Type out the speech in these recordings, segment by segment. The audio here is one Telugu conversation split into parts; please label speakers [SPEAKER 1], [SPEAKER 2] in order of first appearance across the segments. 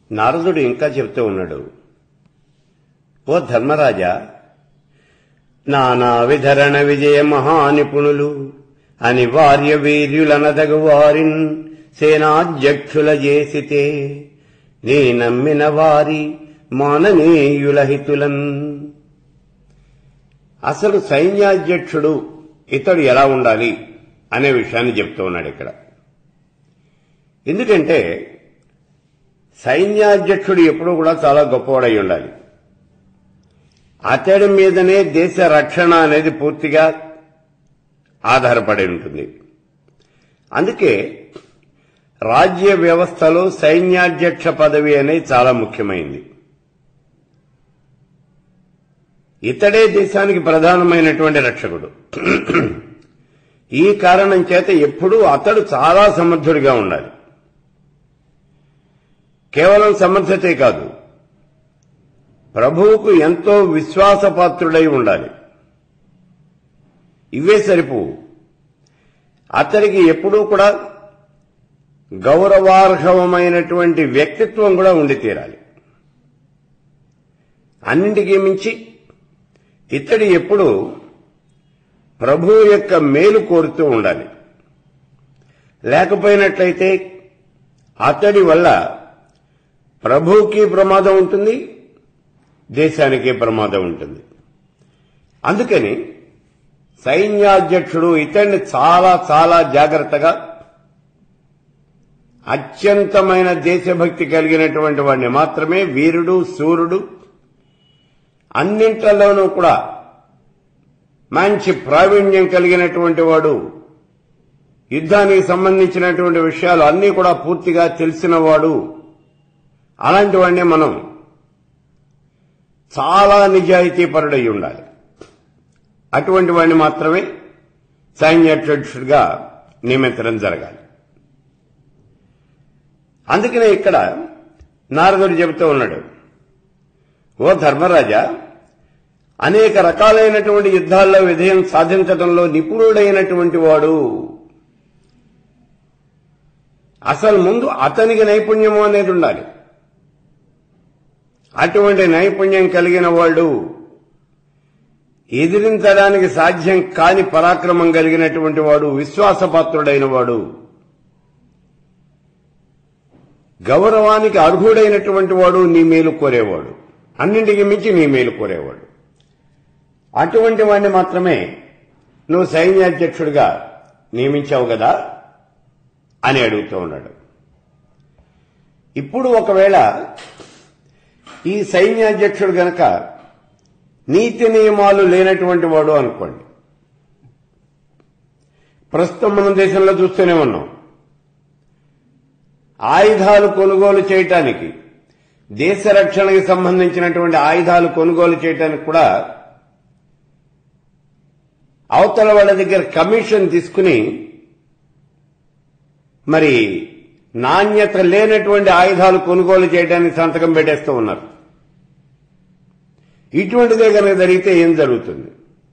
[SPEAKER 1] నారదుడు ఇంకా చెబుతూ ఉన్నాడు ఓ ధర్మరాజా నానా విధరణ విజయ మహానిపుణులు అనివార్య వీర్యులనదగు వారిన్ సేనాధ్యక్షుల చేసితే నీ నమ్మిన వారి మాననీయుల హితులన్ అసలు సైన్యాధ్యక్షుడు ఇతడు ఎలా ఉండాలి అనే విషయాన్ని చెప్తూ ఉన్నాడు ఇక్కడ ఎందుకంటే సైన్యాధ్యక్షుడు ఎప్పుడూ కూడా చాలా గొప్పవాడై ఉండాలి అతడి మీదనే దేశ రక్షణ అనేది పూర్తిగా ఆధారపడి ఉంటుంది అందుకే రాజ్య వ్యవస్థలో సైన్యాధ్యక్ష పదవి అనేది చాలా ముఖ్యమైంది ఇతడే దేశానికి ప్రధానమైనటువంటి రక్షకుడు ఈ కారణం చేత ఎప్పుడూ అతడు చాలా సమర్థుడిగా ఉండాలి కేవలం సమర్థతే కాదు ప్రభువుకు ఎంతో విశ్వాసపాత్రుడై ఉండాలి ఇవే సరిపోవు అతడికి ఎప్పుడూ కూడా గౌరవార్హమైనటువంటి వ్యక్తిత్వం కూడా ఉండి తీరాలి అన్నింటికీ మించి ఇతడి ఎప్పుడు ప్రభువు యొక్క మేలు కోరుతూ ఉండాలి లేకపోయినట్లయితే అతడి వల్ల ప్రభువుకి ప్రమాదం ఉంటుంది దేశానికి ప్రమాదం ఉంటుంది అందుకని సైన్యాధ్యక్షుడు ఇతన్ని చాలా చాలా జాగ్రత్తగా అత్యంతమైన దేశభక్తి కలిగినటువంటి వాడిని మాత్రమే వీరుడు సూర్యుడు అన్నింటిలోనూ కూడా మంచి ప్రావీణ్యం కలిగినటువంటి వాడు యుద్ధానికి సంబంధించినటువంటి విషయాలు అన్నీ కూడా పూర్తిగా తెలిసినవాడు అలాంటి వాడిని మనం చాలా నిజాయితీపరుడై ఉండాలి అటువంటి వాడిని మాత్రమే సైన్యాధ్యక్షుడిగా నియమించడం జరగాలి అందుకనే ఇక్కడ నారదుడు చెబుతూ ఉన్నాడు ఓ ధర్మరాజా అనేక రకాలైనటువంటి యుద్ధాల్లో విజయం సాధించడంలో నిపుణుడైనటువంటి వాడు అసలు ముందు అతనికి నైపుణ్యము అనేది ఉండాలి అటువంటి నైపుణ్యం కలిగిన వాడు ఎదిరించడానికి సాధ్యం కాని పరాక్రమం కలిగినటువంటి వాడు విశ్వాసపాత్రుడైన వాడు గౌరవానికి అర్హుడైనటువంటి వాడు నీ మేలు కోరేవాడు అన్నింటికి మించి నీ మేలు కోరేవాడు అటువంటి వాడిని మాత్రమే నువ్వు సైన్యాధ్యక్షుడిగా నియమించావు కదా అని అడుగుతూ ఉన్నాడు ఇప్పుడు ఒకవేళ ఈ సైన్యాధ్యక్షుడు గనక నీతి నియమాలు లేనటువంటి వాడు అనుకోండి ప్రస్తుతం మన దేశంలో చూస్తూనే ఉన్నాం ఆయుధాలు కొనుగోలు చేయటానికి దేశ రక్షణకి సంబంధించినటువంటి ఆయుధాలు కొనుగోలు చేయటానికి కూడా అవతల వాళ్ళ దగ్గర కమిషన్ తీసుకుని మరి నాణ్యత లేనటువంటి ఆయుధాలు కొనుగోలు చేయడానికి సంతకం పెట్టేస్తూ ఉన్నారు ఇటువంటిదే కనుక జరిగితే ఏం జరుగుతుంది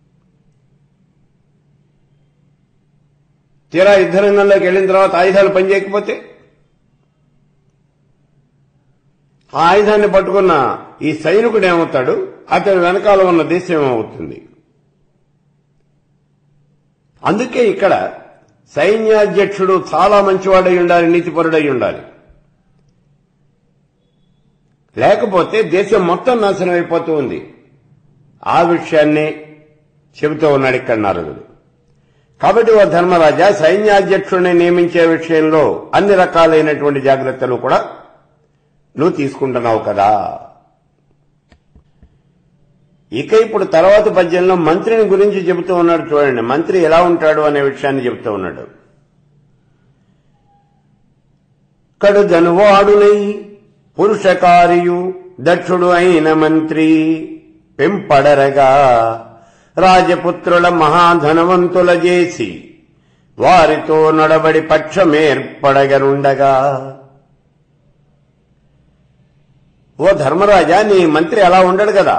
[SPEAKER 1] తీరా యుద్ధ రంగంలోకి వెళ్ళిన తర్వాత ఆయుధాలు పనిచేయకపోతే ఆ ఆయుధాన్ని పట్టుకున్న ఈ సైనికుడు ఏమవుతాడు అతని వెనకాల ఉన్న దేశం ఏమవుతుంది అందుకే ఇక్కడ సైన్యాధ్యక్షుడు చాలా మంచివాడై ఉండాలి నీతిపరుడై ఉండాలి లేకపోతే దేశం మొత్తం నాశనం అయిపోతూ ఉంది ఆ విషయాన్ని చెబుతూ ఉన్నాడు ఇక్కడ నారదుడు కాబట్టి ఓ ధర్మరాజా సైన్యాధ్యక్షుడిని నియమించే విషయంలో అన్ని రకాలైనటువంటి జాగ్రత్తలు కూడా నువ్వు తీసుకుంటున్నావు కదా ఇక ఇప్పుడు తర్వాత పద్యంలో మంత్రిని గురించి చెబుతూ ఉన్నాడు చూడండి మంత్రి ఎలా ఉంటాడు అనే విషయాన్ని చెబుతూ ఉన్నాడు కడుదనువాడునై పురుషకారియు దక్షుడు అయిన మంత్రి పెంపడరగా రాజపుత్రుల మహాధనవంతుల చేసి వారితో నడబడి పక్షమేర్పడగనుండగా ఓ ధర్మరాజా నీ మంత్రి అలా ఉండడు కదా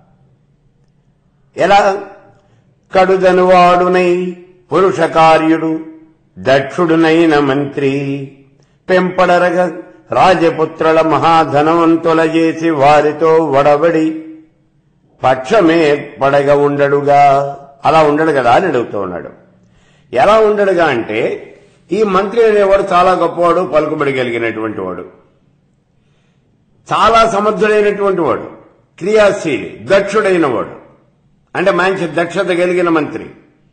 [SPEAKER 1] ఎలా కడుదనువాడునై పురుషకార్యుడు దక్షుడునైన మంత్రి పెంపడరగ రాజపుత్రుల మహాధనవంతుల చేసి వారితో వడబడి పక్షమే పడగ ఉండడుగా అలా ఉండడు కదా అని అడుగుతూ ఉన్నాడు ఎలా ఉండడుగా అంటే ఈ మంత్రి అనేవాడు చాలా గొప్పవాడు పలుకుబడి కలిగినటువంటి వాడు చాలా సమర్థుడైనటువంటి వాడు క్రియాశీలి దక్షుడైన వాడు అంటే మంచి దక్షత కలిగిన మంత్రి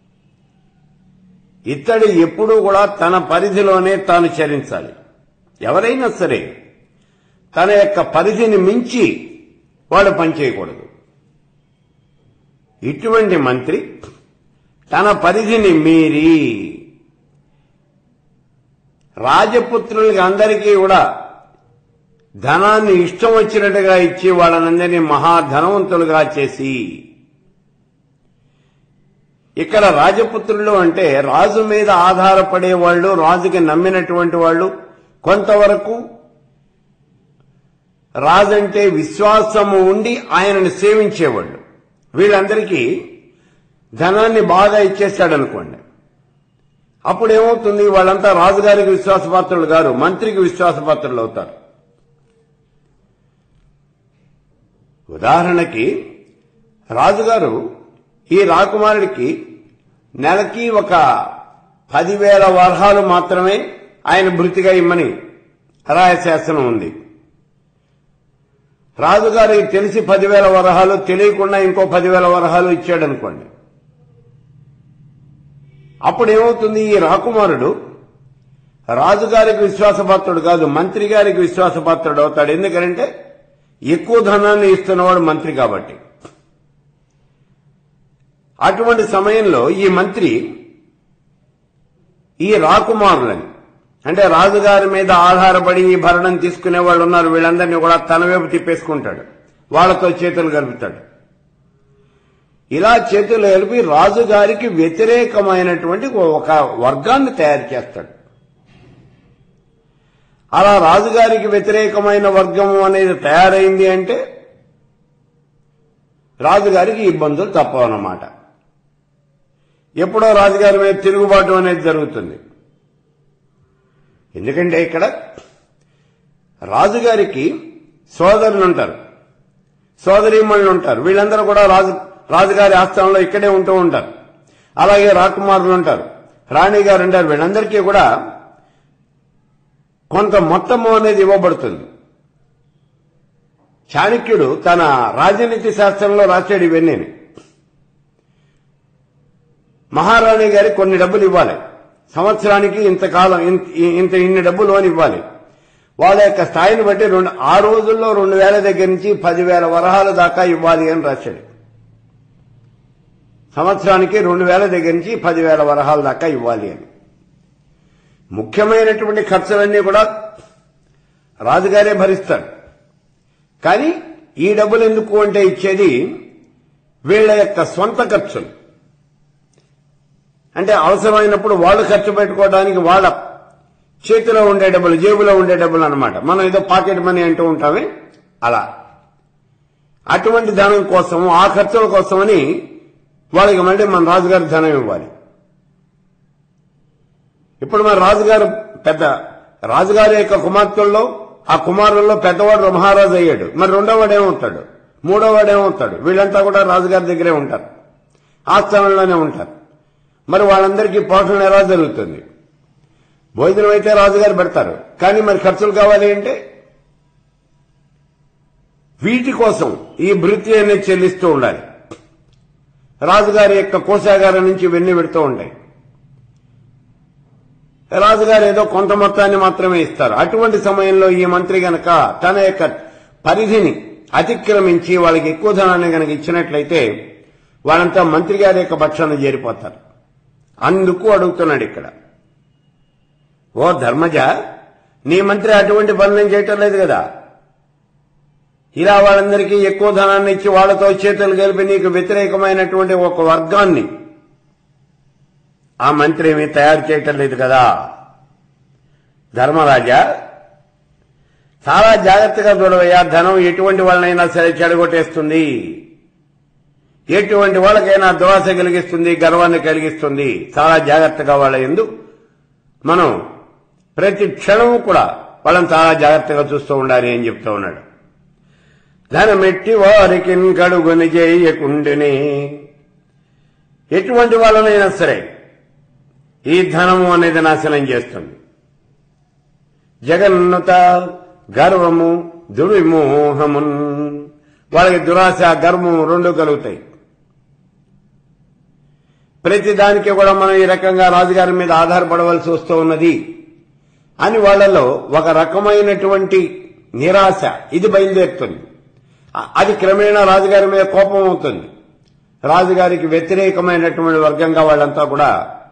[SPEAKER 1] ఇతడు ఎప్పుడూ కూడా తన పరిధిలోనే తాను చరించాలి ఎవరైనా సరే తన యొక్క పరిధిని మించి వాడు పనిచేయకూడదు ఇటువంటి మంత్రి తన పరిధిని మీరి రాజపుత్రులకి అందరికీ కూడా ధనాన్ని ఇష్టం వచ్చినట్టుగా ఇచ్చి వాళ్ళనందరినీ మహాధనవంతులుగా చేసి ఇక్కడ రాజపుత్రులు అంటే రాజు మీద ఆధారపడే వాళ్ళు రాజుకి నమ్మినటువంటి వాళ్ళు కొంతవరకు రాజంటే విశ్వాసము ఉండి ఆయనను సేవించేవాళ్ళు వీళ్ళందరికీ ధనాన్ని బాగా ఇచ్చేస్తాడనుకోండి అప్పుడు ఏమవుతుంది వాళ్ళంతా రాజుగారికి విశ్వాసపాత్రులు గారు మంత్రికి విశ్వాసపాత్రులు అవుతారు ఉదాహరణకి రాజుగారు ఈ రాకుమారుడికి నెలకి ఒక పదివేల వరహాలు మాత్రమే ఆయన భృతిగా ఇమ్మని రాయశాసనం ఉంది రాజుగారికి తెలిసి పదివేల వరహాలు తెలియకుండా ఇంకో పదివేల వరహాలు ఇచ్చాడు అనుకోండి అప్పుడు ఏమవుతుంది ఈ రాకుమారుడు రాజుగారికి విశ్వాసపాత్రుడు కాదు మంత్రి గారికి విశ్వాసపాత్రుడు అవుతాడు ఎందుకంటే ఎక్కువ ధనాన్ని ఇస్తున్నవాడు మంత్రి కాబట్టి అటువంటి సమయంలో ఈ మంత్రి ఈ రాకుమారులని అంటే రాజుగారి మీద ఆధారపడి ఈ భరణం తీసుకునే వాళ్ళు ఉన్నారు వీళ్ళందరినీ కూడా తన వైపు తిప్పేసుకుంటాడు వాళ్ళతో చేతులు కలుపుతాడు ఇలా చేతులు కలిపి రాజుగారికి వ్యతిరేకమైనటువంటి ఒక వర్గాన్ని తయారు చేస్తాడు అలా రాజుగారికి వ్యతిరేకమైన వర్గం అనేది తయారైంది అంటే రాజుగారికి ఇబ్బందులు తప్పవన్నమాట ఎప్పుడో రాజుగారి మీద తిరుగుబాటు అనేది జరుగుతుంది ఎందుకంటే ఇక్కడ రాజుగారికి సోదరులు ఉంటారు సోదరీమణులు ఉంటారు వీళ్ళందరూ కూడా రాజు రాజుగారి ఆస్థానంలో ఇక్కడే ఉంటూ ఉంటారు అలాగే రాకుమారులు ఉంటారు రాణి గారు ఉంటారు వీళ్ళందరికీ కూడా కొంత మొత్తము అనేది ఇవ్వబడుతుంది చాణక్యుడు తన రాజనీతి శాస్త్రంలో రాశాడు ఇవన్నీ మహారాణి గారికి కొన్ని డబ్బులు ఇవ్వాలి సంవత్సరానికి ఇంతకాలం ఇంత- ఇంత ఇన్ని డబ్బులు అని ఇవ్వాలి వాళ్ళ యొక్క స్థాయిని బట్టి రెండు ఆ రోజుల్లో రెండు వేల దగ్గర నుంచి పదివేల వరహాల దాకా ఇవ్వాలి అని రాశాడు సంవత్సరానికి రెండు వేల దగ్గర నుంచి పదివేల వరహాల దాకా ఇవ్వాలి అని ముఖ్యమైనటువంటి ఖర్చులన్నీ కూడా రాజుగారే భరిస్తాడు కానీ ఈ డబ్బులు ఎందుకు అంటే ఇచ్చేది వీళ్ళ యొక్క సొంత ఖర్చులు అంటే అవసరమైనప్పుడు వాళ్ళు ఖర్చు పెట్టుకోవడానికి వాళ్ళ చేతిలో ఉండే డబ్బులు జేబులో ఉండే డబ్బులు అన్నమాట మనం ఏదో పాకెట్ మనీ అంటూ ఉంటామే అలా అటువంటి ధనం కోసం ఆ ఖర్చుల కోసమని వాళ్ళకి మళ్ళీ మన రాజుగారి ధనం ఇవ్వాలి ఇప్పుడు మన రాజుగారు పెద్ద రాజుగారి యొక్క కుమార్తెల్లో ఆ కుమారుల్లో పెద్దవాడు మహారాజు అయ్యాడు మరి రెండోవాడు ఏమవుతాడు మూడోవాడు ఏమవుతాడు వీళ్ళంతా కూడా రాజుగారి దగ్గరే ఉంటారు ఆస్థానంలోనే ఉంటారు మరి వాళ్ళందరికీ పోషణ ఎలా జరుగుతుంది భోజనం అయితే రాజుగారు పెడతారు కానీ మరి ఖర్చులు కావాలి అంటే వీటి కోసం ఈ భృతి అనేది చెల్లిస్తూ ఉండాలి రాజుగారి యొక్క కోశాగారం నుంచి ఇవన్నీ పెడుతూ ఉంటాయి రాజుగారు ఏదో కొంత మొత్తాన్ని మాత్రమే ఇస్తారు అటువంటి సమయంలో ఈ మంత్రి గనక తన యొక్క పరిధిని అతిక్రమించి వాళ్ళకి ఎక్కువ ధనాన్ని గనక ఇచ్చినట్లయితే వాళ్ళంతా మంత్రి గారి యొక్క పక్షాన్ని చేరిపోతారు అందుకు అడుగుతున్నాడు ఇక్కడ ఓ ధర్మజ నీ మంత్రి అటువంటి పనులు చేయటం లేదు కదా ఇలా వాళ్ళందరికీ ఎక్కువ ధనాన్ని ఇచ్చి వాళ్ళతో చేతులు కలిపి నీకు వ్యతిరేకమైనటువంటి ఒక వర్గాన్ని ఆ మంత్రి ఏమీ తయారు చేయటం లేదు కదా ధర్మరాజా చాలా జాగ్రత్తగా చూడవయ్యా ధనం ఎటువంటి వాళ్ళనైనా సరే చెడగొట్టేస్తుంది ఎటువంటి వాళ్ళకైనా దురాశ కలిగిస్తుంది గర్వాన్ని కలిగిస్తుంది చాలా జాగ్రత్తగా వాళ్ళ ఎందు మనం ప్రతి క్షణము కూడా వాళ్ళని చాలా జాగ్రత్తగా చూస్తూ ఉండాలి అని చెప్తూ ఉన్నాడు ధనమెట్టి వారికి కడుగుని చేయకుండిని ఎటువంటి వాళ్ళనైనా సరే ఈ ధనము అనేది నాశనం చేస్తుంది జగన్నుత గర్వము దుర్విమోహమున్ వాళ్ళకి దురాశ గర్వము రెండు కలుగుతాయి ప్రతి దానికి కూడా మనం ఈ రకంగా రాజుగారి మీద ఆధారపడవలసి వస్తూ ఉన్నది అని వాళ్ళలో ఒక రకమైనటువంటి నిరాశ ఇది బయలుదేరుతుంది అ- అది క్రమేణా రాజుగారి మీద కోపం అవుతుంది రాజుగారికి వ్యతిరేకమైనటువంటి వర్గంగా వాళ్ళంతా కూడా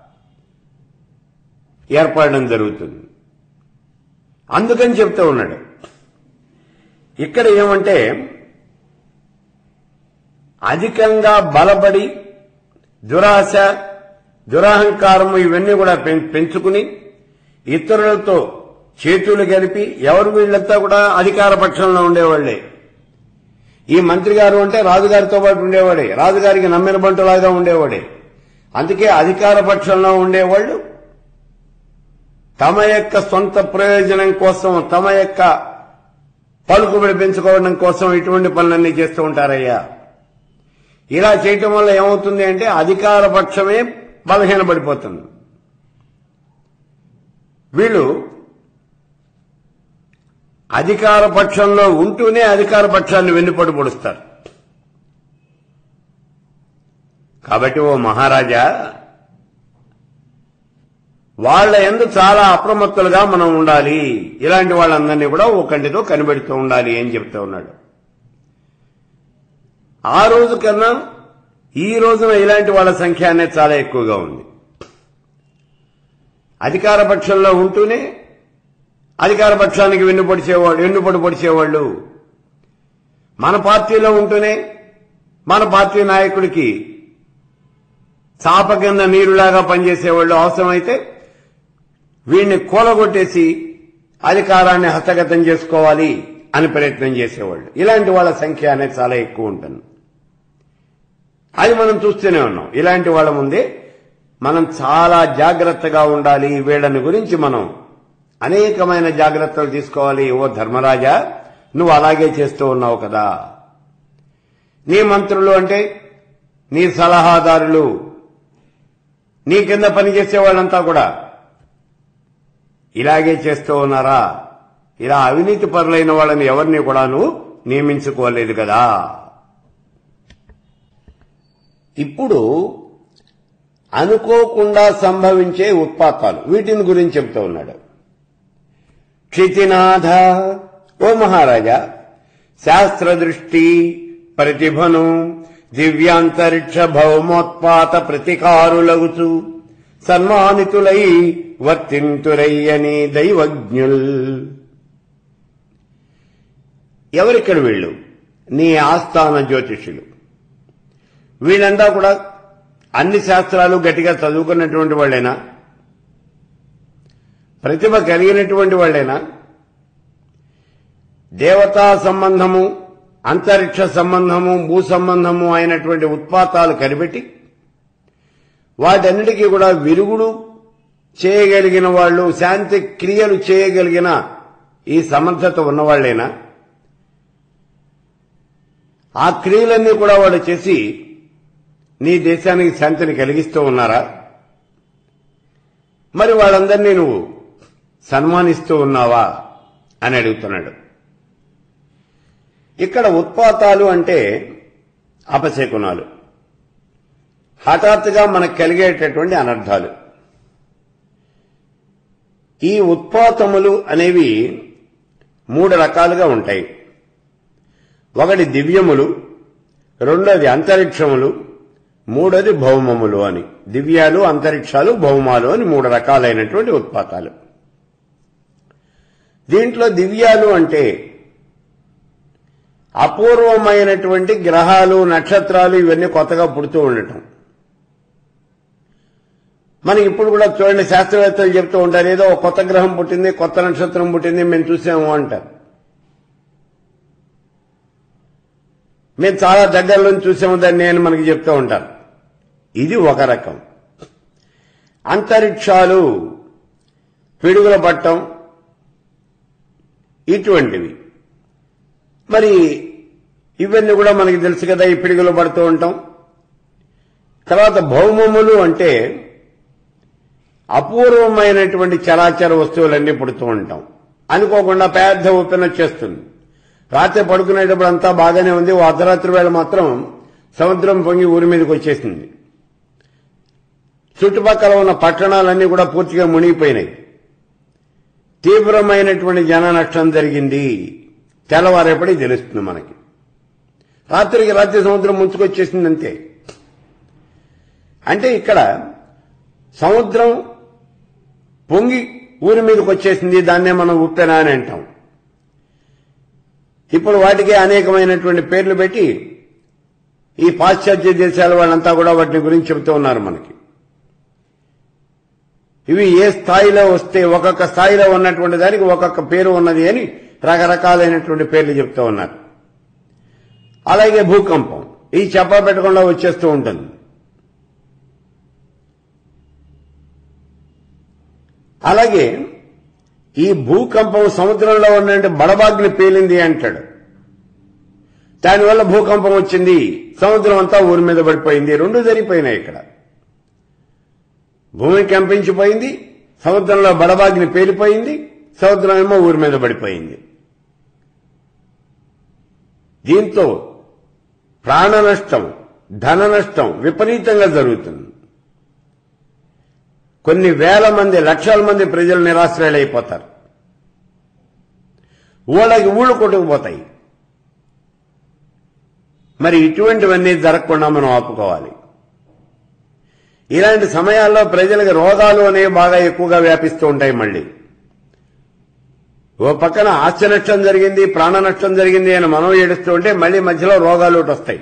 [SPEAKER 1] ఏర్పడడం జరుగుతుంది అందుకని చెప్తూ ఉన్నాడు ఇక్కడ ఏమంటే అధికంగా బలపడి దురాశ దురహంకారము ఇవన్నీ కూడా పెం- పెంచుకుని ఇతరులతో చేతులు కలిపి ఎవరు వీళ్ళంతా కూడా అధికార పక్షంలో ఉండేవాళ్లే ఈ మంత్రి గారు అంటే రాజుగారితో పాటు ఉండేవాడే రాజుగారికి నమ్మిన బంటులాగా ఉండేవాడే అందుకే అధికార పక్షంలో ఉండేవాళ్ళు తమ యొక్క సొంత ప్రయోజనం కోసం తమ యొక్క పలుకుబడి పెంచుకోవడం కోసం ఇటువంటి పనులన్నీ చేస్తూ ఉంటారయ్యా ఇలా చేయటం వల్ల ఏమవుతుంది అంటే అధికార పక్షమే బలహీనపడిపోతుంది వీళ్ళు అధికార పక్షంలో ఉంటూనే అధికార పక్షాన్ని వెన్నుపడి పొడుస్తారు కాబట్టి ఓ మహారాజా వాళ్ళ ఎందు చాలా అప్రమత్తులుగా మనం ఉండాలి ఇలాంటి వాళ్ళందరినీ కూడా ఓ కంటితో కనిపెడుతూ ఉండాలి అని చెప్తూ ఉన్నాడు ఆ రోజు కన్నా ఈ రోజున ఇలాంటి వాళ్ళ సంఖ్య అనేది చాలా ఎక్కువగా ఉంది అధికార పక్షంలో ఉంటూనే అధికార పక్షానికి వెన్నుపడిచేవాళ్ళు వెన్నుపడి పొడిచేవాళ్ళు మన పార్టీలో ఉంటూనే మన పార్టీ నాయకుడికి చాప కింద నీరులాగా పనిచేసేవాళ్ళు అవసరమైతే వీడిని కూలగొట్టేసి అధికారాన్ని హస్తగతం చేసుకోవాలి అని ప్రయత్నం చేసేవాళ్ళు ఇలాంటి వాళ్ళ సంఖ్య అనేది చాలా ఎక్కువ ఉంటుంది అది మనం చూస్తూనే ఉన్నాం ఇలాంటి వాళ్ళ ముందే మనం చాలా జాగ్రత్తగా ఉండాలి వీళ్ళని గురించి మనం అనేకమైన జాగ్రత్తలు తీసుకోవాలి ఓ ధర్మరాజా నువ్వు అలాగే చేస్తూ ఉన్నావు కదా నీ మంత్రులు అంటే నీ సలహాదారులు నీ కింద పనిచేసే వాళ్ళంతా కూడా ఇలాగే చేస్తూ ఉన్నారా ఇలా అవినీతి పరులైన వాళ్ళని ఎవరిని కూడా నువ్వు నియమించుకోలేదు కదా ఇప్పుడు అనుకోకుండా సంభవించే ఉత్పాతాలు వీటిని గురించి చెప్తూ ఉన్నాడు క్షితినాథ ఓ మహారాజా శాస్త్ర దృష్టి ప్రతిభను దివ్యాంతరిక్ష భౌమోత్పాత ప్రతికారులగుచు సన్మానితులై వర్తింతురయ్యని దైవజ్ఞుల్ ఎవరిక్కడ వీళ్ళు నీ ఆస్థాన జ్యోతిషులు వీళ్ళంతా కూడా అన్ని శాస్త్రాలు గట్టిగా చదువుకున్నటువంటి వాళ్ళేనా ప్రతిభ కలిగినటువంటి వాళ్ళేనా దేవతా సంబంధము అంతరిక్ష సంబంధము భూ సంబంధము అయినటువంటి ఉత్పాతాలు కనిపెట్టి వాటన్నిటికీ కూడా విరుగుడు చేయగలిగిన వాళ్ళు శాంతి క్రియలు చేయగలిగిన ఈ సమర్థత ఉన్నవాళ్లేనా ఆ క్రియలన్నీ కూడా వాళ్ళు చేసి నీ దేశానికి శాంతిని కలిగిస్తూ ఉన్నారా మరి వాళ్ళందరినీ నువ్వు సన్మానిస్తూ ఉన్నావా అని అడుగుతున్నాడు ఇక్కడ ఉత్పాతాలు అంటే అపశకునాలు హఠాత్తుగా మనకు కలిగేటటువంటి అనర్థాలు ఈ ఉత్పాతములు అనేవి మూడు రకాలుగా ఉంటాయి ఒకటి దివ్యములు రెండోది అంతరిక్షములు మూడోది భౌమములు అని దివ్యాలు అంతరిక్షాలు భౌమాలు అని మూడు రకాలైనటువంటి ఉత్పాతాలు దీంట్లో దివ్యాలు అంటే అపూర్వమైనటువంటి గ్రహాలు నక్షత్రాలు ఇవన్నీ కొత్తగా పుడుతూ ఉండటం మనకి ఇప్పుడు కూడా చూడండి శాస్త్రవేత్తలు చెప్తూ ఉంటారు ఏదో ఒక కొత్త గ్రహం పుట్టింది కొత్త నక్షత్రం పుట్టింది మేము చూసాము అంటారు మేము చాలా దగ్గరలో చూసాము దాన్ని అని మనకి చెప్తూ ఉంటారు ఇది ఒక రకం అంతరిక్షాలు పిడుగుల పట్టం ఇటువంటివి మరి ఇవన్నీ కూడా మనకి తెలుసు కదా ఈ పిడుగులు పడుతూ ఉంటాం తర్వాత భౌమములు అంటే అపూర్వమైనటువంటి చరాచర వస్తువులన్నీ పుడుతూ ఉంటాం అనుకోకుండా పెద్ద ఉప్పెన వచ్చేస్తుంది రాత్రి పడుకునేటప్పుడు అంతా బాగానే ఉంది ఓ అర్ధరాత్రి వేళ మాత్రం సముద్రం పొంగి ఊరి మీదకి వచ్చేసింది చుట్టుపక్కల ఉన్న పట్టణాలన్నీ కూడా పూర్తిగా మునిగిపోయినాయి తీవ్రమైనటువంటి జన నష్టం జరిగింది తెల్లవారేపటి తెలుస్తుంది మనకి రాత్రికి రాత్రి సముద్రం ముంచుకొచ్చేసింది అంతే అంటే ఇక్కడ సముద్రం పొంగి ఊరి మీదకి వచ్చేసింది దాన్నే మనం ఉప్పెన అని అంటాం ఇప్పుడు వాటికి అనేకమైనటువంటి పేర్లు పెట్టి ఈ పాశ్చాత్య దేశాల వాళ్ళంతా కూడా వాటిని గురించి చెబుతూ ఉన్నారు మనకి ఇవి ఏ స్థాయిలో వస్తే ఒక్కొక్క స్థాయిలో ఉన్నటువంటి దానికి ఒక్కొక్క పేరు ఉన్నది అని రకరకాలైనటువంటి పేర్లు చెప్తూ ఉన్నారు అలాగే భూకంపం ఈ చెప్ప పెట్టకుండా వచ్చేస్తూ ఉంటుంది అలాగే ఈ భూకంపం సముద్రంలో ఉన్నటువంటి బడబాగ్ని పేలింది అంటాడు దానివల్ల భూకంపం వచ్చింది సముద్రం అంతా ఊరి మీద పడిపోయింది రెండు జరిగిపోయినాయి ఇక్కడ భూమి కంపించిపోయింది సముద్రంలో బడబాగ్ని పేలిపోయింది సముద్రం ఏమో ఊరి మీద పడిపోయింది దీంతో ప్రాణ నష్టం ధన నష్టం విపరీతంగా జరుగుతుంది కొన్ని వేల మంది లక్షల మంది ప్రజలు నిరాశ్రయులైపోతారు ఊళ్ళకి ఊళ్ళు కొట్టుకుపోతాయి మరి ఇటువంటివన్నీ జరగకుండా మనం ఆపుకోవాలి ఇలాంటి సమయాల్లో ప్రజలకు రోగాలు అనేవి బాగా ఎక్కువగా వ్యాపిస్తూ ఉంటాయి మళ్ళీ ఓ పక్కన ఆస్తి నష్టం జరిగింది ప్రాణ నష్టం జరిగింది అని మనం ఏడుస్తూ ఉంటే మళ్ళీ మధ్యలో రోగాలు ఒకటి వస్తాయి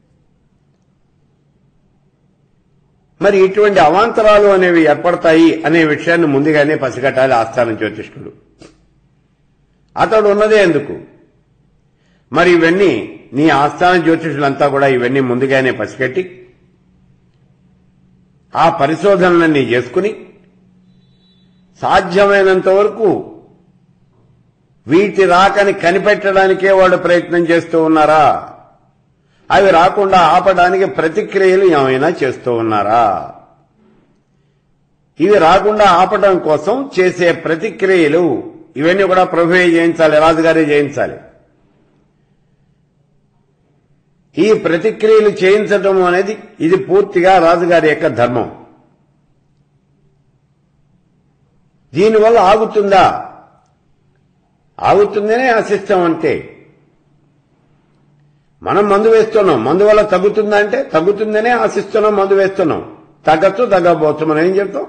[SPEAKER 1] మరి ఇటువంటి అవాంతరాలు అనేవి ఏర్పడతాయి అనే విషయాన్ని ముందుగానే పసిగట్టాలి ఆస్థానం జ్యోతిష్కుడు అతడు ఉన్నదే ఎందుకు మరి ఇవన్నీ నీ ఆస్థాన జ్యోతిషులంతా కూడా ఇవన్నీ ముందుగానే పసిగట్టి ఆ పరిశోధనలన్నీ చేసుకుని సాధ్యమైనంత వరకు వీటి రాకని కనిపెట్టడానికే వాళ్ళు ప్రయత్నం చేస్తూ ఉన్నారా అవి రాకుండా ఆపడానికి ప్రతిక్రియలు ఏమైనా చేస్తూ ఉన్నారా ఇవి రాకుండా ఆపడం కోసం చేసే ప్రతిక్రియలు ఇవన్నీ కూడా ప్రభువే చేయించాలి రాజుగారే చేయించాలి ఈ ప్రతిక్రియలు చేయించటం అనేది ఇది పూర్తిగా రాజుగారి యొక్క ధర్మం దీనివల్ల ఆగుతుందా ఆగుతుందనే ఆశిస్తాం అంతే మనం మందు వేస్తున్నాం మందు వల్ల తగ్గుతుందా అంటే తగ్గుతుందనే ఆశిస్తున్నాం మందు వేస్తున్నాం తగ్గచ్చు తగ్గకపోవచ్చు మనం ఏం చెప్తాం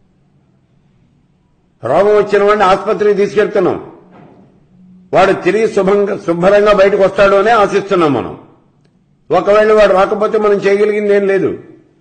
[SPEAKER 1] రోగం వచ్చిన వాడిని ఆసుపత్రికి తీసుకెళ్తున్నాం వాడు తిరిగి శుభంగా శుభ్రంగా బయటకు వస్తాడు అనే ఆశిస్తున్నాం మనం ఒకవేళ వాడు రాకపోతే మనం చేయగలిగింది ఏం లేదు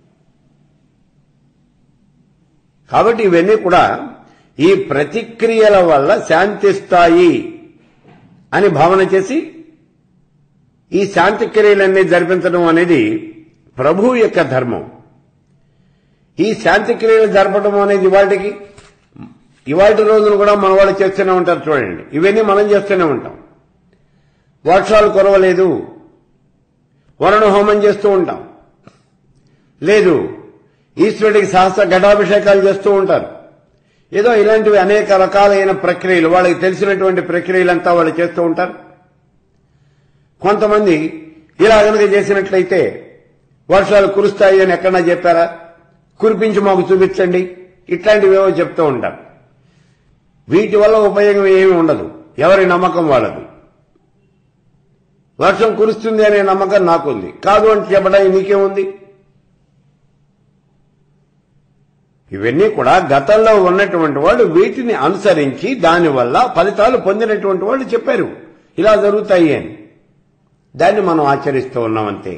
[SPEAKER 1] కాబట్టి ఇవన్నీ కూడా ఈ ప్రతిక్రియల వల్ల శాంతిస్తాయి అని భావన చేసి ఈ శాంతి క్రియలన్నీ జరిపించడం అనేది ప్రభు యొక్క ధర్మం ఈ శాంతి క్రియలు జరపడం అనేది ఇవాటికి ఇవాటి రోజున కూడా మన వాళ్ళు చేస్తూనే ఉంటారు చూడండి ఇవన్నీ మనం చేస్తూనే ఉంటాం వర్షాలు కురవలేదు వరుణ హోమం చేస్తూ ఉంటాం లేదు ఈశ్వరుడికి సహస్ర ఘటాభిషేకాలు చేస్తూ ఉంటారు ఏదో ఇలాంటివి అనేక రకాలైన ప్రక్రియలు వాళ్ళకి తెలిసినటువంటి ప్రక్రియలంతా వాళ్ళు చేస్తూ ఉంటారు కొంతమంది ఇలా కనుక చేసినట్లయితే వర్షాలు కురుస్తాయి అని ఎక్కడన్నా చెప్పారా కురిపించి మాకు చూపించండి ఇట్లాంటివేవో చెప్తూ ఉంటారు వీటి వల్ల ఉపయోగం ఏమీ ఉండదు ఎవరి నమ్మకం వాళ్ళది వర్షం కురుస్తుంది అనే నమ్మకం నాకుంది కాదు అని చెప్పడానికి నీకేముంది ఇవన్నీ కూడా గతంలో ఉన్నటువంటి వాళ్ళు వీటిని అనుసరించి దానివల్ల ఫలితాలు పొందినటువంటి వాళ్ళు చెప్పారు ఇలా జరుగుతాయి అని దాన్ని మనం ఆచరిస్తూ ఉన్నామంతే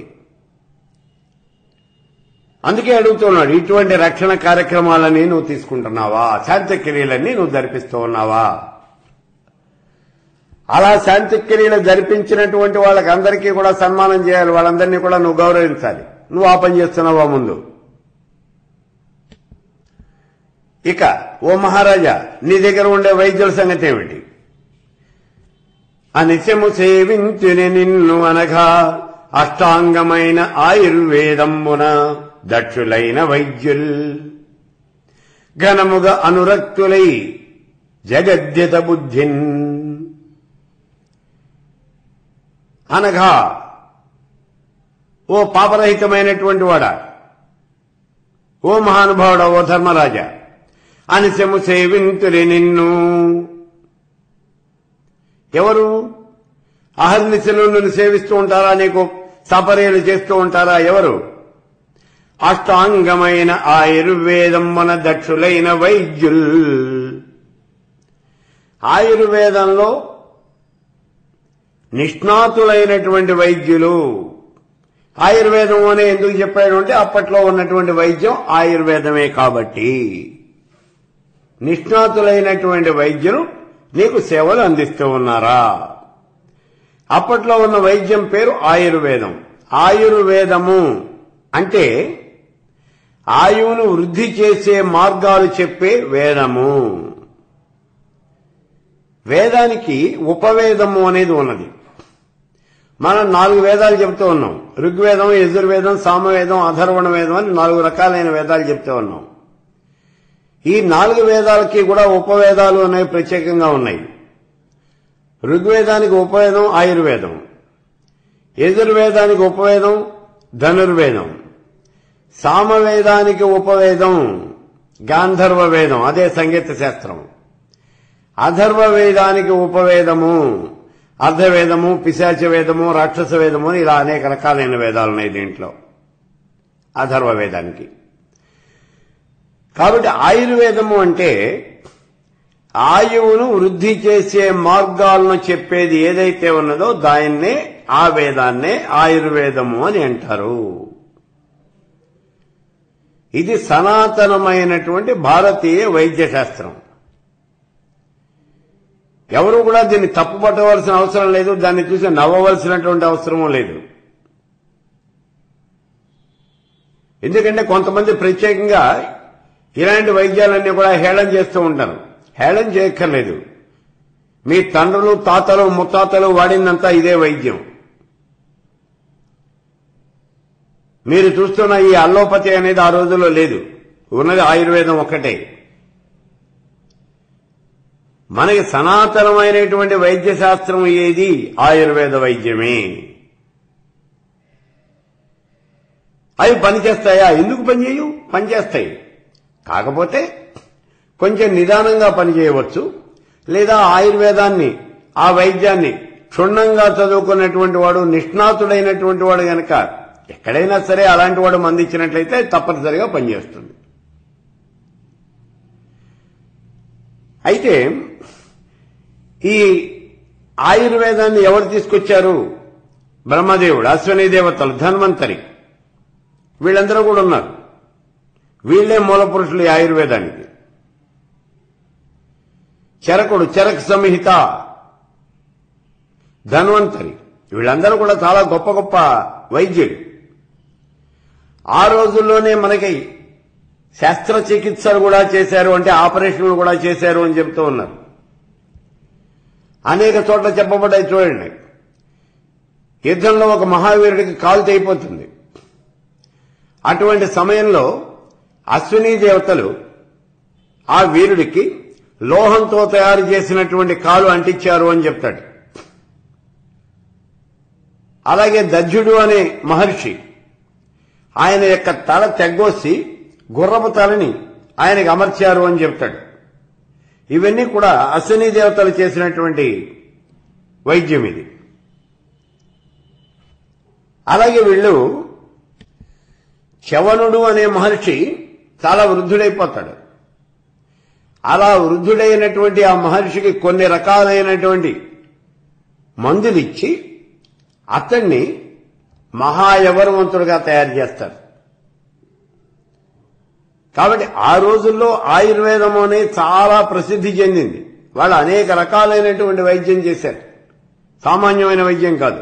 [SPEAKER 1] అందుకే అడుగుతున్నాడు ఇటువంటి రక్షణ కార్యక్రమాలని నువ్వు తీసుకుంటున్నావా శాంతి క్రియలన్నీ నువ్వు జరిపిస్తూ ఉన్నావా అలా శాంతి క్రియలు జరిపించినటువంటి వాళ్ళకి అందరికీ కూడా సన్మానం చేయాలి వాళ్ళందరినీ కూడా నువ్వు గౌరవించాలి నువ్వు ఆ పని చేస్తున్నావా ముందు ఇక ఓ మహారాజా నీ దగ్గర ఉండే వైద్యుల సంగతి ఏమిటి అనిశము సేవించుని నిన్ను అనగా అష్టాంగమైన ఆయుర్వేదంబున దక్షులైన వైద్యుల్ ఘనముగా అనురక్తులై జగద్యత బుద్ధిన్ అనగా ఓ పాపరహితమైనటువంటి వాడా ఓ మహానుభావుడా ఓ ధర్మరాజా అనిశము సేవింతులి నిన్ను ఎవరు అహర్నిశలు నిన్ను సేవిస్తూ ఉంటారా నీకు సపర్యలు చేస్తూ ఉంటారా ఎవరు అష్టాంగమైన ఆయుర్వేదం మన దక్షులైన వైద్యుల్ ఆయుర్వేదంలో నిష్ణాతులైనటువంటి వైద్యులు ఆయుర్వేదం అని ఎందుకు చెప్పాడు అంటే అప్పట్లో ఉన్నటువంటి వైద్యం ఆయుర్వేదమే కాబట్టి నిష్ణాతులైనటువంటి వైద్యులు నీకు సేవలు అందిస్తూ ఉన్నారా అప్పట్లో ఉన్న వైద్యం పేరు ఆయుర్వేదం ఆయుర్వేదము అంటే ఆయువును వృద్ధి చేసే మార్గాలు చెప్పే వేదము వేదానికి ఉపవేదము అనేది ఉన్నది మనం నాలుగు వేదాలు చెప్తూ ఉన్నాం ఋగ్వేదం యజుర్వేదం సామవేదం అధర్వణ వేదం అని నాలుగు రకాలైన వేదాలు చెప్తూ ఉన్నాం ఈ నాలుగు వేదాలకి కూడా ఉపవేదాలు అనేవి ప్రత్యేకంగా ఉన్నాయి ఋగ్వేదానికి ఉపవేదం ఆయుర్వేదం యజుర్వేదానికి ఉపవేదం ధనుర్వేదం సామవేదానికి ఉపవేదం గాంధర్వ వేదం అదే సంగీత శాస్త్రం అధర్వ వేదానికి ఉపవేదము అర్ధవేదము పిశాచ వేదము రాక్షస వేదము అని ఇలా అనేక రకాలైన వేదాలు ఉన్నాయి దీంట్లో అధర్వ వేదానికి కాబట్టి ఆయుర్వేదము అంటే ఆయువును వృద్ధి చేసే మార్గాలను చెప్పేది ఏదైతే ఉన్నదో దాన్నే ఆ వేదాన్నే ఆయుర్వేదము అని అంటారు ఇది సనాతనమైనటువంటి భారతీయ వైద్య శాస్త్రం ఎవరు కూడా దీన్ని తప్పుపట్టవలసిన అవసరం లేదు దాన్ని చూసి నవ్వవలసినటువంటి అవసరము లేదు ఎందుకంటే కొంతమంది ప్రత్యేకంగా ఇలాంటి వైద్యాలన్నీ కూడా హేళన చేస్తూ ఉంటారు హేళన చేయక్కర్లేదు మీ తండ్రులు తాతలు ముత్తాతలు వాడిందంతా ఇదే వైద్యం మీరు చూస్తున్న ఈ అల్లోపతి అనేది ఆ రోజుల్లో లేదు ఉన్నది ఆయుర్వేదం ఒక్కటే మనకి సనాతనమైనటువంటి వైద్య శాస్త్రం ఏది ఆయుర్వేద వైద్యమే అవి పనిచేస్తాయా ఎందుకు పనిచేయు పనిచేస్తాయి కాకపోతే కొంచెం నిదానంగా పనిచేయవచ్చు లేదా ఆయుర్వేదాన్ని ఆ వైద్యాన్ని క్షుణ్ణంగా చదువుకున్నటువంటి వాడు నిష్ణాతుడైనటువంటి వాడు గనక ఎక్కడైనా సరే అలాంటి వాడు మందించినట్లయితే తప్పనిసరిగా పనిచేస్తుంది అయితే ఈ ఆయుర్వేదాన్ని ఎవరు తీసుకొచ్చారు బ్రహ్మదేవుడు అశ్వని దేవతలు ధన్వంతరి వీళ్ళందరూ కూడా ఉన్నారు వీళ్లే మూల పురుషులు ఈ ఆయుర్వేదానికి చరకుడు చరక సంహిత ధన్వంతరి వీళ్ళందరూ కూడా చాలా గొప్ప గొప్ప వైద్యులు ఆ రోజుల్లోనే మనకి శస్త్రచికిత్సలు కూడా చేశారు అంటే ఆపరేషన్లు కూడా చేశారు అని చెప్తూ ఉన్నారు అనేక చోట్ల చెప్పబడ్డాయి చూడండి యుద్ధంలో ఒక మహావీరుడికి కాలు తెగిపోతుంది అటువంటి సమయంలో అశ్విని దేవతలు ఆ వీరుడికి లోహంతో తయారు చేసినటువంటి కాలు అంటించారు అని చెప్తాడు అలాగే దజ్జుడు అనే మహర్షి ఆయన యొక్క తల తెగ్గోసి గుర్రపు తలని ఆయనకు అమర్చారు అని చెప్తాడు ఇవన్నీ కూడా అశ్విని దేవతలు చేసినటువంటి వైద్యం ఇది అలాగే వీళ్ళు చవనుడు అనే మహర్షి చాలా వృద్ధుడైపోతాడు అలా వృద్ధుడైనటువంటి ఆ మహర్షికి కొన్ని రకాలైనటువంటి మందులిచ్చి అతన్ని మహాయవరవంతుడుగా తయారు చేస్తారు కాబట్టి ఆ రోజుల్లో ఆయుర్వేదం అనేది చాలా ప్రసిద్ధి చెందింది వాళ్ళు అనేక రకాలైనటువంటి వైద్యం చేశారు సామాన్యమైన వైద్యం కాదు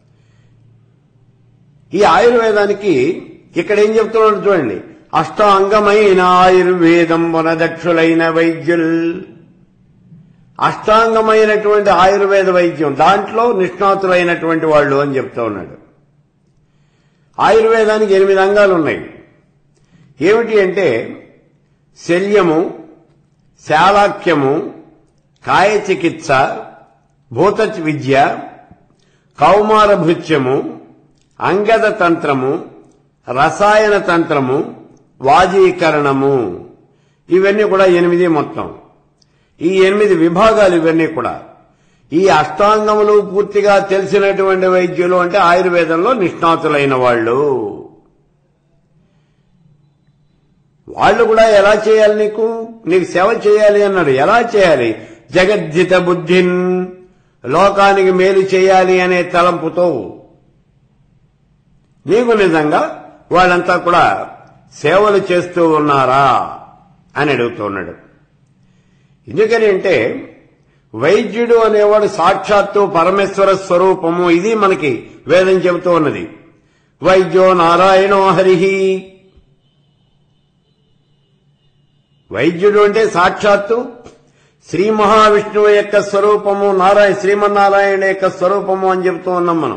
[SPEAKER 1] ఈ ఆయుర్వేదానికి ఇక్కడ ఏం చెప్తున్నాడు చూడండి అష్టాంగమైన ఆయుర్వేదం వనదక్షులైన వైద్యుల్ అష్టాంగమైనటువంటి ఆయుర్వేద వైద్యం దాంట్లో నిష్ణాతులైనటువంటి వాళ్ళు అని చెప్తూ ఉన్నాడు ఆయుర్వేదానికి ఎనిమిది అంగాలు ఉన్నాయి ఏమిటి అంటే శల్యము శాలాక్యము కాయ చికిత్స భూత విద్య కౌమార భృత్యము అంగద తంత్రము రసాయన తంత్రము వాజీకరణము ఇవన్నీ కూడా ఎనిమిది మొత్తం ఈ ఎనిమిది విభాగాలు ఇవన్నీ కూడా ఈ అష్టాంగములు పూర్తిగా తెలిసినటువంటి వైద్యులు అంటే ఆయుర్వేదంలో నిష్ణాతులైన వాళ్ళు వాళ్ళు కూడా ఎలా చేయాలి నీకు నీకు సేవ చేయాలి అన్నాడు ఎలా చేయాలి జగద్జిత బుద్ధిన్ లోకానికి మేలు చేయాలి అనే తలంపుతో నీకు నిజంగా వాళ్ళంతా కూడా సేవలు చేస్తూ ఉన్నారా అని అడుగుతున్నాడు ఎందుకని అంటే వైద్యుడు అనేవాడు సాక్షాత్తు పరమేశ్వర స్వరూపము ఇది మనకి వేదం చెబుతూ ఉన్నది వైద్యో నారాయణో హరిహి వైద్యుడు అంటే సాక్షాత్తు శ్రీ మహావిష్ణువు యొక్క స్వరూపము నారాయణ శ్రీమన్నారాయణ యొక్క స్వరూపము అని చెబుతూ ఉన్నాం మనం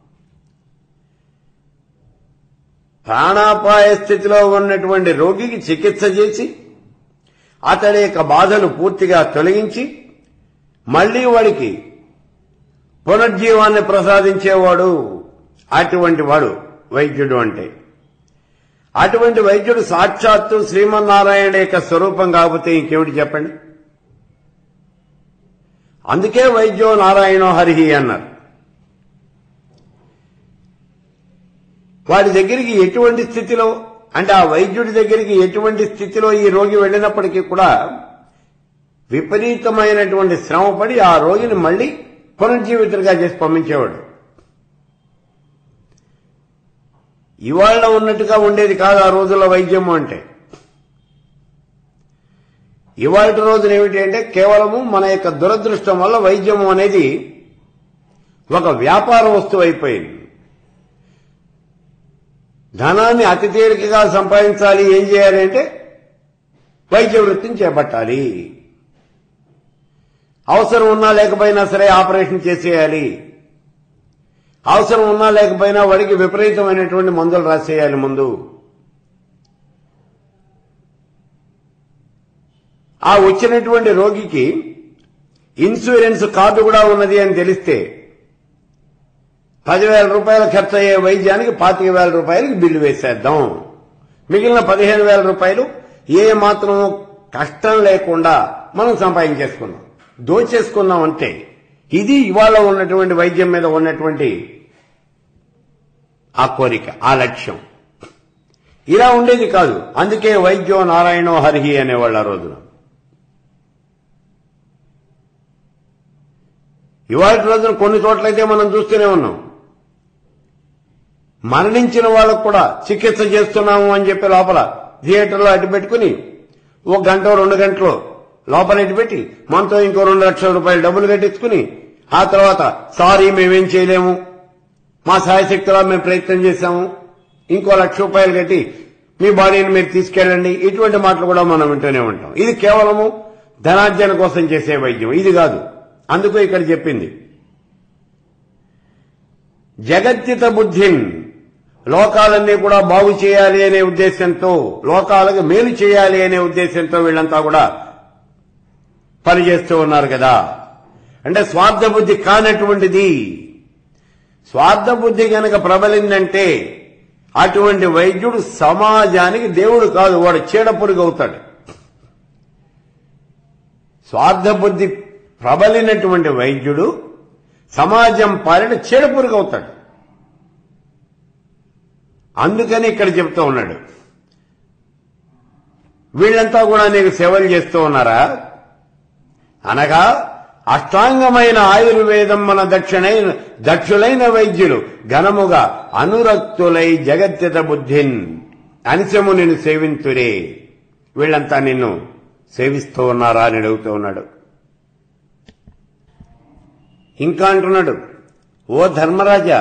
[SPEAKER 1] ప్రాణాపాయ స్థితిలో ఉన్నటువంటి రోగికి చికిత్స చేసి అతడి యొక్క బాధను పూర్తిగా తొలగించి మళ్లీ వాడికి పునర్జీవాన్ని ప్రసాదించేవాడు అటువంటి వాడు వైద్యుడు అంటే అటువంటి వైద్యుడు సాక్షాత్తు శ్రీమన్నారాయణ యొక్క స్వరూపం కాకపోతే ఇంకేమిటి చెప్పండి అందుకే వైద్యో నారాయణో హరిహి అన్నారు వాడి దగ్గరికి ఎటువంటి స్థితిలో అంటే ఆ వైద్యుడి దగ్గరికి ఎటువంటి స్థితిలో ఈ రోగి వెళ్ళినప్పటికీ కూడా విపరీతమైనటువంటి శ్రమపడి ఆ రోగిని మళ్లీ పునర్జీవితులుగా చేసి పంపించేవాడు ఇవాళ ఉన్నట్టుగా ఉండేది కాదు ఆ రోజుల్లో వైద్యము అంటే ఇవాళ రోజున ఏమిటి అంటే కేవలము మన యొక్క దురదృష్టం వల్ల వైద్యము అనేది ఒక వ్యాపార వస్తువు అయిపోయింది ధనాన్ని అతి తేలికగా సంపాదించాలి ఏం చేయాలి అంటే వైద్య వృత్తిని చేపట్టాలి అవసరం ఉన్నా లేకపోయినా సరే ఆపరేషన్ చేసేయాలి అవసరం ఉన్నా లేకపోయినా వాడికి విపరీతమైనటువంటి మందులు రాసేయాలి ముందు ఆ వచ్చినటువంటి రోగికి ఇన్సూరెన్స్ కార్డు కూడా ఉన్నది అని తెలిస్తే పదివేల రూపాయలు ఖర్చు అయ్యే వైద్యానికి పాతిక వేల రూపాయలకి బిల్లు వేసేద్దాం మిగిలిన పదిహేను వేల రూపాయలు ఏ మాత్రం కష్టం లేకుండా మనం సంపాదించేసుకున్నాం దోచేసుకున్నాం అంటే ఇది ఇవాళ ఉన్నటువంటి వైద్యం మీద ఉన్నటువంటి ఆ కోరిక ఆ లక్ష్యం ఇలా ఉండేది కాదు అందుకే వైద్యో నారాయణో హరిహి అనేవాళ్ళు ఆ రోజున ఇవాళ రోజున కొన్ని చోట్లయితే మనం చూస్తూనే ఉన్నాం మరణించిన వాళ్ళకు కూడా చికిత్స చేస్తున్నాము అని చెప్పి లోపల థియేటర్లో అడ్డు పెట్టుకుని ఒక గంట రెండు గంటలు లోపల ఇటు పెట్టి మనతో ఇంకో రెండు లక్షల రూపాయలు డబ్బులు కట్టించుకుని ఆ తర్వాత సారీ మేమేం చేయలేము మా సాయశక్తిలో మేము ప్రయత్నం చేశాము ఇంకో లక్ష రూపాయలు కట్టి మీ బాడీని మీరు తీసుకెళ్ళండి ఇటువంటి మాటలు కూడా మనం వింటూనే ఉంటాం ఇది కేవలము ధనార్జన కోసం చేసే వైద్యం ఇది కాదు అందుకు ఇక్కడ చెప్పింది జగత్యత బుద్ధిన్ లోకాలన్నీ కూడా బాగు చేయాలి అనే ఉద్దేశంతో లోకాలకు మేలు చేయాలి అనే ఉద్దేశంతో వీళ్ళంతా కూడా పనిచేస్తూ ఉన్నారు కదా అంటే స్వార్థ బుద్ధి కానటువంటిది స్వార్థ బుద్ధి కనుక ప్రబలిందంటే అటువంటి వైద్యుడు సమాజానికి దేవుడు కాదు వాడు చీడపురుగు అవుతాడు స్వార్థ బుద్ధి ప్రబలినటువంటి వైద్యుడు సమాజం పాలిన చీడపురుగు అవుతాడు అందుకని ఇక్కడ చెప్తూ ఉన్నాడు వీళ్ళంతా కూడా నీకు సేవలు చేస్తూ ఉన్నారా అనగా అష్టాంగమైన ఆయుర్వేదం మన దక్షిణైన దక్షులైన వైద్యులు ఘనముగా అనురక్తులై జగత్యత బుద్ధిన్ అనిశము నిన్ను సేవింతురే వీళ్ళంతా నిన్ను సేవిస్తూ ఉన్నారా అని అడుగుతూ ఉన్నాడు ఇంకా అంటున్నాడు ఓ ధర్మరాజా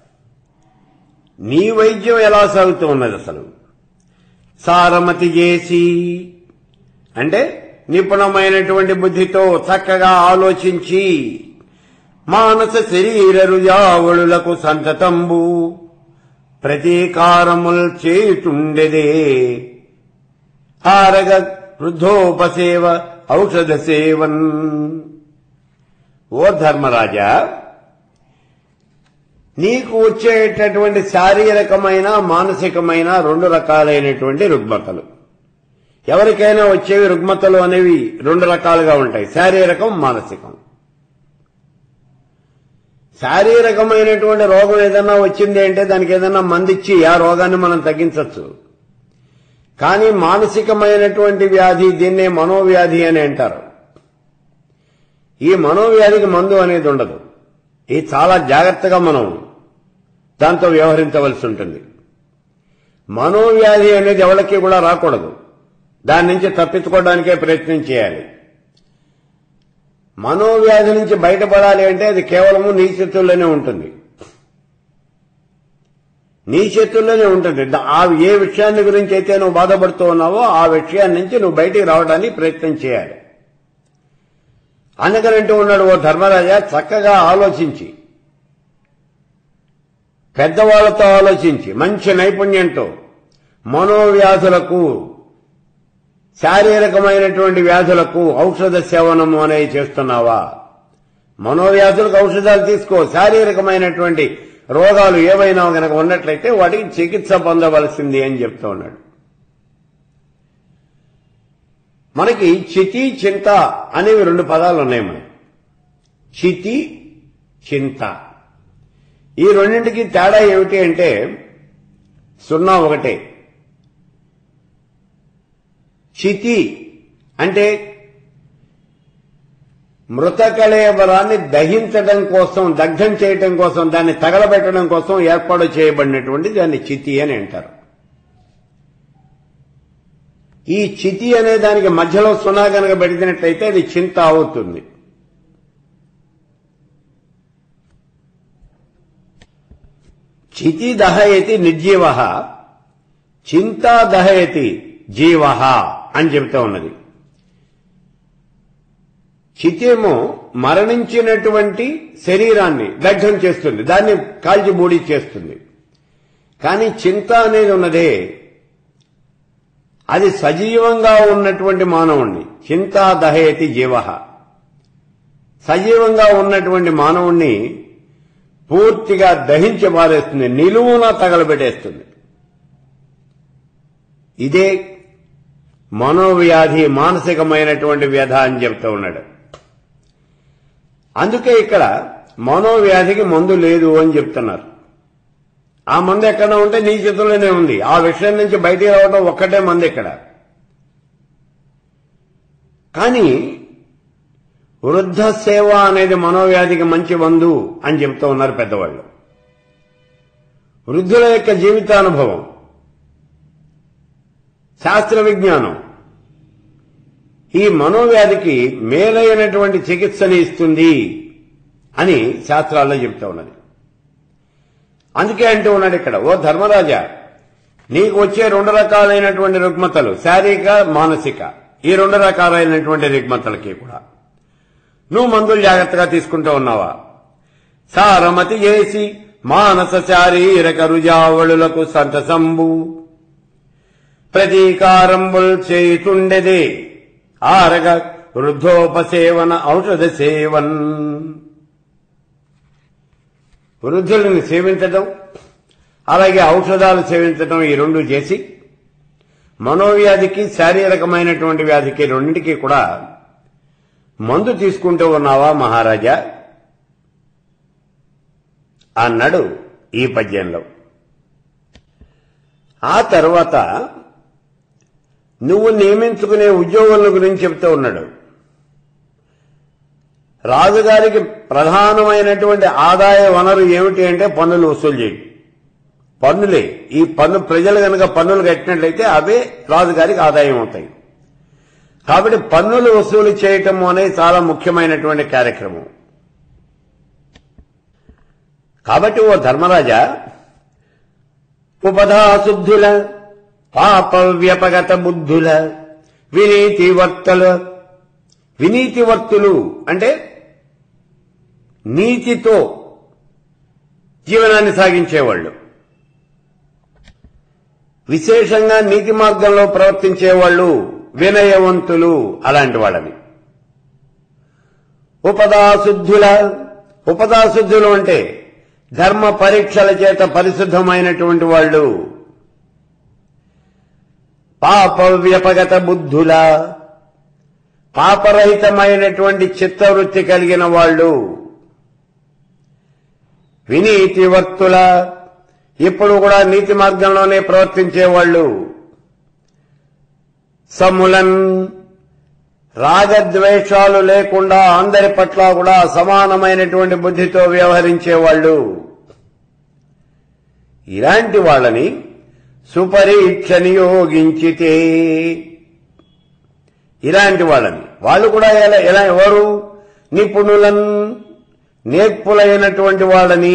[SPEAKER 1] నీ వైద్యం ఎలా సాగుతూ ఉన్నది అసలు సారమతి చేసి అంటే నిపుణమైనటువంటి బుద్ధితో చక్కగా ఆలోచించి మానస శరీర రుజావళులకు సంతతంబు ప్రతీకారముల్ చేయుచుండెదే ఆరగ వృద్ధోపసేవ ఔషధ సేవన్ ఓ ధర్మరాజా నీకు వచ్చేటటువంటి శారీరకమైన మానసికమైన రెండు రకాలైనటువంటి రుగ్మతలు ఎవరికైనా వచ్చేవి రుగ్మతలు అనేవి రెండు రకాలుగా ఉంటాయి శారీరకం మానసికం శారీరకమైనటువంటి రోగం ఏదైనా వచ్చింది అంటే దానికి ఏదైనా మందిచ్చి ఆ రోగాన్ని మనం తగ్గించవచ్చు కానీ మానసికమైనటువంటి వ్యాధి దీన్నే మనోవ్యాధి అని అంటారు ఈ మనోవ్యాధికి మందు అనేది ఉండదు ఇది చాలా జాగ్రత్తగా మనం దాంతో వ్యవహరించవలసి ఉంటుంది మనోవ్యాధి అనేది ఎవరికి కూడా రాకూడదు దాని నుంచి తప్పించుకోవడానికే ప్రయత్నం చేయాలి మనోవ్యాధి నుంచి బయటపడాలి అంటే అది కేవలము నీ చేతుల్లోనే ఉంటుంది నీ చేతుల్లోనే ఉంటుంది దా- ఆ ఏ విషయాన్ని గురించి అయితే నువ్వు బాధపడుతూ ఉన్నావో ఆ విషయాన్ని నుంచి నువ్వు బయటికి రావడానికి ప్రయత్నం చేయాలి అందుకనంటూ ఉన్నాడు ఓ ధర్మరాజా చక్కగా ఆలోచించి పెద్దవాళ్లతో ఆలోచించి మంచి నైపుణ్యంతో మనోవ్యాధులకు శారీరకమైనటువంటి వ్యాధులకు ఔషధ సేవనము అనేది చేస్తున్నావా మనోవ్యాధులకు ఔషధాలు తీసుకో శారీరకమైనటువంటి రోగాలు ఏవైనా గనక ఉన్నట్లయితే వాటికి చికిత్స పొందవలసింది అని చెప్తూ ఉన్నాడు మనకి చితి చింత అనేవి రెండు పదాలు ఉన్నాయి మనకి చితి చింత ఈ రెండింటికి తేడా ఏమిటి అంటే సున్నా ఒకటే చితి అంటే మృతకళేబరాన్ని దహించడం కోసం దగ్ధం చేయటం కోసం దాన్ని తగలబెట్టడం కోసం ఏర్పాటు చేయబడినటువంటి దాన్ని చితి అని అంటారు ఈ చితి అనే దానికి మధ్యలో సున్నా కనుక పెడిచినట్లయితే అది చింత అవుతుంది చితి దహయతి నిర్జీవ చింతా దహయతి జీవ అని చెబుతా ఉన్నది చితేమో మరణించినటువంటి శరీరాన్ని దగ్ధం చేస్తుంది దాన్ని కాల్చి బూడి చేస్తుంది కానీ చింత అనేది ఉన్నదే అది సజీవంగా ఉన్నటువంటి మానవుణ్ణి చింతా దహయతి జీవ సజీవంగా ఉన్నటువంటి మానవుణ్ణి పూర్తిగా దహించి పారేస్తుంది నిలువున తగలబెట్టేస్తుంది ఇదే మనోవ్యాధి మానసికమైనటువంటి వ్యధ అని చెప్తూ ఉన్నాడు అందుకే ఇక్కడ మనోవ్యాధికి మందు లేదు అని చెప్తున్నారు ఆ మందు ఎక్కడ ఉంటే నీ చేతుల్లోనే ఉంది ఆ విషయం నుంచి బయటికి రావడం ఒక్కటే మంది ఇక్కడ కానీ వృద్ధ సేవ అనేది మనోవ్యాధికి మంచి మందు అని చెప్తూ ఉన్నారు పెద్దవాళ్ళు వృద్ధుల యొక్క జీవితానుభవం శాస్త్ర విజ్ఞానం ఈ మనోవ్యాధికి మేలైనటువంటి చికిత్సని ఇస్తుంది అని శాస్త్రాల్లో చెప్తా ఉన్నది అందుకే అంటూ ఉన్నాడు ఇక్కడ ఓ ధర్మరాజా నీకు వచ్చే రెండు రకాలైనటువంటి రుగ్మతలు శారీరక మానసిక ఈ రెండు రకాలైనటువంటి రుగ్మతలకి కూడా నువ్వు మందులు జాగ్రత్తగా తీసుకుంటూ ఉన్నావా సారమతి చేసి మానస శారీరక రుజావళులకు సంతసంబు ప్రతీకారంబుల్ చేయుతుండెదే ఆరగ వృద్ధోపసేవన ఔషధ సేవన్ వృద్ధులను సేవించడం అలాగే ఔషధాలు సేవించడం ఈ రెండు చేసి మనోవ్యాధికి శారీరకమైనటువంటి వ్యాధికి రెండింటికి కూడా మందు తీసుకుంటూ ఉన్నావా మహారాజా అన్నాడు ఈ పద్యంలో ఆ తర్వాత నువ్వు నియమించుకునే ఉద్యోగుల గురించి చెప్తూ ఉన్నాడు రాజుగారికి ప్రధానమైనటువంటి ఆదాయ వనరు ఏమిటి అంటే పన్నులు వసూలు చేయడం పన్నులే ఈ పన్ను ప్రజలు కనుక పన్నులు కట్టినట్లయితే అవే రాజుగారికి ఆదాయం అవుతాయి కాబట్టి పన్నులు వసూలు చేయటం అనేది చాలా ముఖ్యమైనటువంటి కార్యక్రమం కాబట్టి ఓ ధర్మరాజా ఉపధాశుద్ధుల పాప వ్యపగత బుద్ధుల వినీతి వర్తల వినీతివర్తులు అంటే నీతితో జీవనాన్ని సాగించేవాళ్ళు విశేషంగా నీతి మార్గంలో ప్రవర్తించేవాళ్ళు వినయవంతులు అలాంటి వాళ్ళని ఉపదాశుద్ధుల ఉపదాశుద్ధులు అంటే ధర్మ పరీక్షల చేత పరిశుద్ధమైనటువంటి వాళ్ళు పాప వ్యపగత బుద్ధుల పాపరహితమైనటువంటి చిత్తవృత్తి కలిగిన వాళ్ళు వినీతివర్తుల ఇప్పుడు కూడా నీతి మార్గంలోనే ప్రవర్తించేవాళ్ళు సములన్ రాగద్వేషాలు లేకుండా అందరి పట్ల కూడా సమానమైనటువంటి బుద్ధితో వ్యవహరించేవాళ్ళు ఇలాంటి వాళ్ళని సుపరీక్ష నియోగించితే ఇలాంటి వాళ్ళని వాళ్ళు కూడా ఎలా ఎలా ఎవరు నిపుణులన్ నేర్పులైనటువంటి వాళ్ళని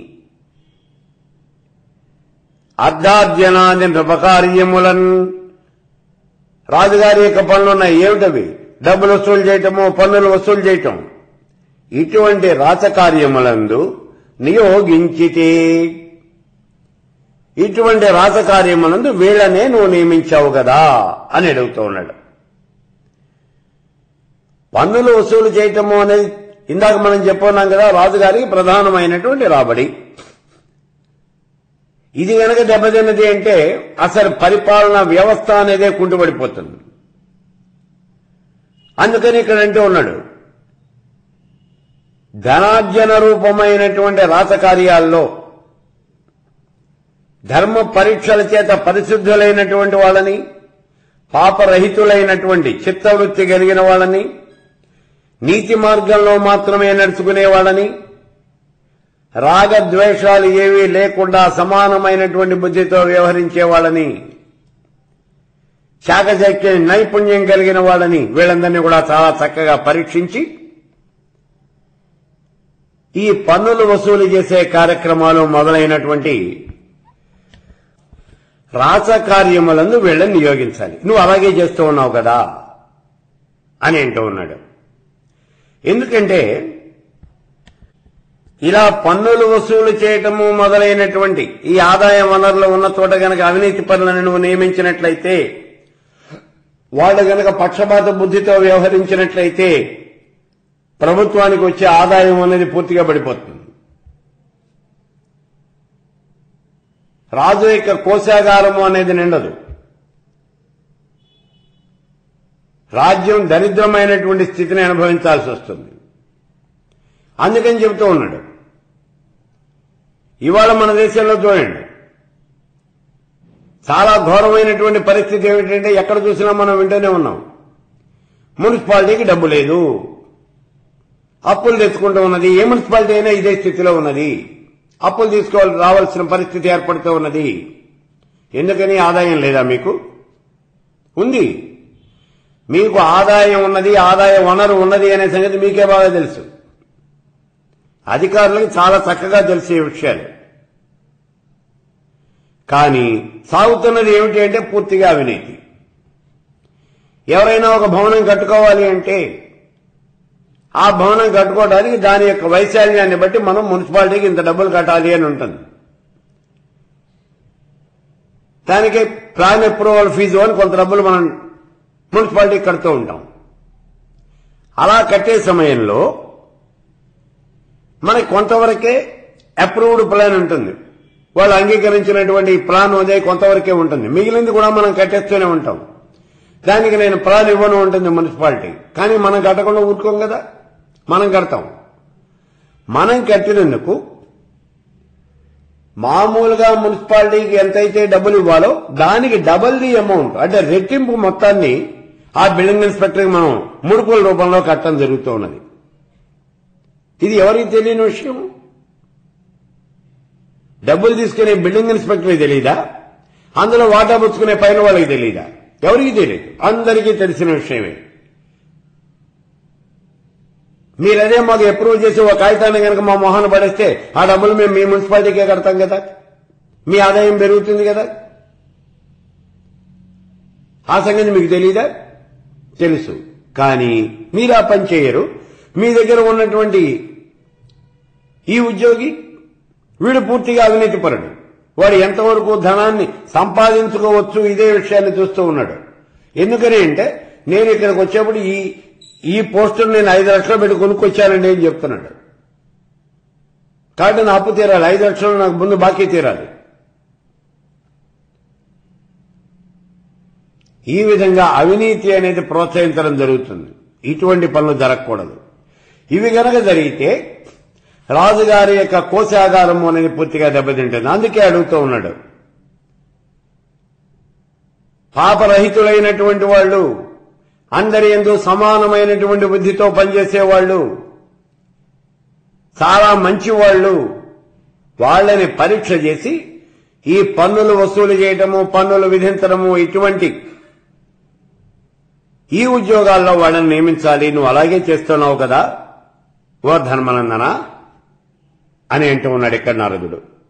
[SPEAKER 1] అర్ధార్జనాది నృపకార్యములన్ రాజుగారి యొక్క పనులున్నాయి ఏమిటవి డబ్బులు వసూలు చేయటము పన్నులు వసూలు చేయటం ఇటువంటి రాచకార్యములందు నియోగించితే ఇటువంటి రాజకార్యములందు వీళ్ళనే నువ్వు నియమించావు కదా అని అడుగుతూ ఉన్నాడు పన్నులు వసూలు చేయటము అనేది ఇందాక మనం చెప్పుకున్నాం కదా రాజుగారికి ప్రధానమైనటువంటి రాబడి ఇది గనక దెబ్బతిన్నది అంటే అసలు పరిపాలన వ్యవస్థ అనేదే కుంటుపడిపోతుంది అందుకని ఇక్కడ అంటూ ఉన్నాడు ధనార్జన రూపమైనటువంటి రాసకార్యాల్లో ధర్మ పరీక్షల చేత పరిశుద్ధులైనటువంటి వాళ్ళని పాపరహితులైనటువంటి చిత్తవృత్తి కలిగిన వాళ్ళని నీతి మార్గంలో మాత్రమే నడుచుకునే వాళ్ళని రాగద్వేషాలు ఏవీ లేకుండా సమానమైనటువంటి బుద్ధితో వ్యవహరించే వాళ్ళని చాకచక్య నైపుణ్యం కలిగిన వాళ్ళని వీళ్ళందరినీ కూడా చాలా చక్కగా పరీక్షించి ఈ పన్నులు వసూలు చేసే కార్యక్రమాలు మొదలైనటువంటి రాచకార్యములందు వీళ్ళని నియోగించాలి నువ్వు అలాగే చేస్తూ ఉన్నావు కదా అని అంటూ ఉన్నాడు ఎందుకంటే ఇలా పన్నులు వసూలు చేయటము మొదలైనటువంటి ఈ ఆదాయ వనరులు ఉన్న చోట గనక అవినీతి పనులను నువ్వు నియమించినట్లయితే వాళ్ళు గనక పక్షపాత బుద్ధితో వ్యవహరించినట్లయితే ప్రభుత్వానికి వచ్చే ఆదాయం అనేది పూర్తిగా పడిపోతుంది రాజు యొక్క కోశాగారము అనేది నిండదు రాజ్యం దరిద్రమైనటువంటి స్థితిని అనుభవించాల్సి వస్తుంది అందుకని చెబుతూ ఉన్నాడు ఇవాళ మన దేశంలో చూడండి చాలా ఘోరమైనటువంటి పరిస్థితి ఏమిటంటే ఎక్కడ చూసినా మనం వింటూనే ఉన్నాం మున్సిపాలిటీకి డబ్బు లేదు అప్పులు తెచ్చుకుంటూ ఉన్నది ఏ మున్సిపాలిటీ అయినా ఇదే స్థితిలో ఉన్నది అప్పులు తీసుకోవాలి రావాల్సిన పరిస్థితి ఏర్పడుతూ ఉన్నది ఎందుకని ఆదాయం లేదా మీకు ఉంది మీకు ఆదాయం ఉన్నది ఆదాయ వనరు ఉన్నది అనే సంగతి మీకే బాగా తెలుసు అధికారులకు చాలా చక్కగా తెలిసే విషయాలు కానీ సాగుతున్నది ఏమిటి అంటే పూర్తిగా అవినీతి ఎవరైనా ఒక భవనం కట్టుకోవాలి అంటే ఆ భవనం కట్టుకోవడానికి దాని యొక్క వైశాల్యాన్ని బట్టి మనం మున్సిపాలిటీకి ఇంత డబ్బులు కట్టాలి అని ఉంటుంది దానికి ప్లాన్ అప్రూవల్ ఫీజు అని కొంత డబ్బులు మనం మున్సిపాలిటీకి కడుతూ ఉంటాం అలా కట్టే సమయంలో మనకి కొంతవరకే అప్రూవ్డ్ ప్లాన్ ఉంటుంది వాళ్ళు అంగీకరించినటువంటి ప్లాన్ అదే కొంతవరకే ఉంటుంది మిగిలింది కూడా మనం కట్టేస్తూనే ఉంటాం దానికి నేను ప్లాన్ ఇవ్వను ఉంటుంది మున్సిపాలిటీ కానీ మనం కట్టకుండా ఊరుకోం కదా మనం కడతాం మనం కట్టినందుకు మామూలుగా మున్సిపాలిటీకి ఎంతైతే డబ్బులు ఇవ్వాలో దానికి డబల్ ది అమౌంట్ అంటే రెట్టింపు మొత్తాన్ని ఆ బిల్డింగ్ ఇన్స్పెక్టర్కి మనం ముడుపుల రూపంలో కట్టడం జరుగుతూ ఉన్నది ఇది ఎవరికి తెలియని విషయం డబ్బులు తీసుకునే బిల్డింగ్ ఇన్స్పెక్టర్కి తెలియదా అందులో వాటా పుచ్చుకునే పైన వాళ్ళకి తెలియదా ఎవరికి తెలియదు అందరికీ తెలిసిన విషయమే మీరదే మాకు అప్రూవ్ చేసి ఒక కాగితాన్ని కనుక మా మొహాన్ని పడేస్తే ఆ డబ్బులు మేము మీ మున్సిపాలిటీకే కడతాం కదా మీ ఆదాయం పెరుగుతుంది కదా ఆ సంగతి మీకు తెలియదా తెలుసు కానీ మీరు ఆ పని చేయరు మీ దగ్గర ఉన్నటువంటి ఈ ఉద్యోగి వీడు పూర్తిగా అవినీతిపరుడు వాడు ఎంతవరకు ధనాన్ని సంపాదించుకోవచ్చు ఇదే విషయాన్ని చూస్తూ ఉన్నాడు ఎందుకని అంటే నేను ఇక్కడికి వచ్చేప్పుడు ఈ ఈ పోస్టును నేను ఐదు లక్షలు పెట్టి కొనుక్కొచ్చానండి అని చెప్తున్నాడు కాబట్టి నా అప్పు తీరాలి ఐదు లక్షలు నాకు ముందు బాకీ తీరాలి ఈ విధంగా అవినీతి అనేది ప్రోత్సహించడం జరుగుతుంది ఇటువంటి పనులు జరగకూడదు ఇవి గనక జరిగితే రాజుగారి యొక్క కోశాగారం అనేది పూర్తిగా దెబ్బతింటుంది అందుకే అడుగుతూ ఉన్నాడు పాపరహితులైనటువంటి వాళ్ళు అందరి ఎందు సమానమైనటువంటి బుద్ధితో పనిచేసేవాళ్ళు చాలా మంచి వాళ్ళు వాళ్ళని పరీక్ష చేసి ఈ పన్నులు వసూలు చేయటము పన్నులు విధించడము ఇటువంటి ఈ ఉద్యోగాల్లో వాళ్ళని నియమించాలి నువ్వు అలాగే చేస్తున్నావు కదా ఓ ధర్మనందన అని అంటూ ఉన్నాడు ఇక్కడ నారదుడు